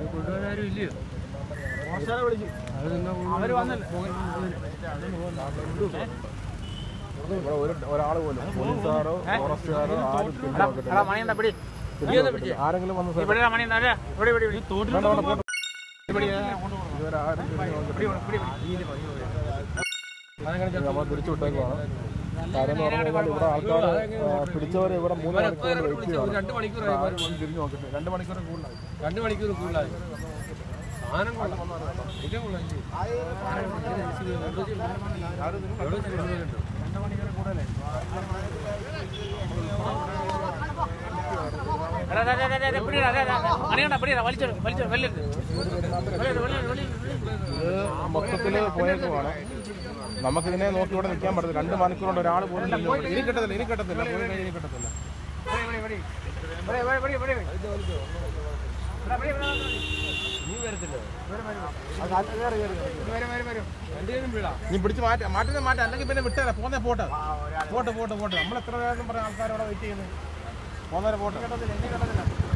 കൊണ്ടുപോകാനും ഇല്ലയോ അവര് വന്നില്ല ഇവിടെ ഒരു ഒരാൾ പോലും പോലീസുകാരോ ഫോറസ്റ്റുകാരോ ആരും തിരിഞ്ഞു നോക്കത്തില്ല. എടാ മണി എന്താ പിടി തിരിഞ്ഞു നോക്കത്തില്ല. ആരെങ്കിലും വന്ന് ഇവിടെ ഇടാ, മണി എന്താ ഇവിടെ ഇവിടെ ഇവിടെ ഇവിടെ വേണ്ട, വേണ്ട, പോട്ടെ. ഇതുവരെ ആരും തിരിഞ്ഞു നോക്കത്തില്ല. നമ്മൾ തിരിച്ചു വിട്ടേക്കുവാണ് കാര്യം എന്ന് പറഞ്ഞു കഴിഞ്ഞാൽ ഇവിടെ ആൾക്കാർ പിടിച്ചവർ ഇവിടെ മൂന്ന് മണിക്കൂർ വെയിറ്റ് ചെയ്യണം രണ്ട് മണിക്കൂർ ആരും വന്ന് തിരിഞ്ഞു നോക്കത്തില്ല രണ്ട് മണിക്കൂർ കൂടുതലായി രണ്ട് മണിക്കൂർ കൂടുതലായി സാധനം കൊള്ളാം ഇത് കൊള്ളാം ഇല്ലേ? എവിടെ ചെല്ലുന്നുണ്ട്? എടാ, എടാ, എടാ, എടാ, എടാ, പിടിയെടാ, എടാ, എടാ, എടാ. മണി കണ്ടാ, പിടിയെടാ, വലിച്ചെടു, വലിച്ചെടു, വെല്ലെടുത്ത്. വെല്ലെടുത്ത്, വെല്ലെടുത്ത്, വെല്ലെടുത്ത്. ഇത് മൊത്തത്തിൽ പോയേക്കുവാണ് നമുക്കിതിനെ നോക്കി ഇവിടെ നിൽക്കാൻ പറ്റില്ല രണ്ട് മണിക്കൂർ കൊണ്ട് ഒരാൾ പോലും തിരിഞ്ഞു നോക്കില്ല. ഇനി കിട്ടത്തില്ല ഇനി കിട്ടത്തില്ല പോയി കഴിഞ്ഞാൽ ഇനി കിട്ടത്തില്ല പിടി, പിടി, പിടി. പിടി, പിടി, പിടി, പിടി. എടാ, പിടി, പിടി, പിടി. നീ വരത്തില്ല വരും, വരും, വരും. രണ്ടുപേരും വിടാം നീ പിടിച്ച് മാറ്റ മാറ്റുന്ന മാറ്റം അല്ലെങ്കിൽ പിന്നെ വിട്ടേരാ പോന്നെ പോട്ടെ പോട്ടെ പോട്ടെ പോട്ടെ നമ്മൾ എത്ര നേരം പറയാം ആൾക്കാരോടെ വെയിറ്റ് ചെയ്യുന്നത് പോന്നേരം പോട്ടെ കിട്ടത്തില്ല, ഇനി കിട്ടത്തില്ല.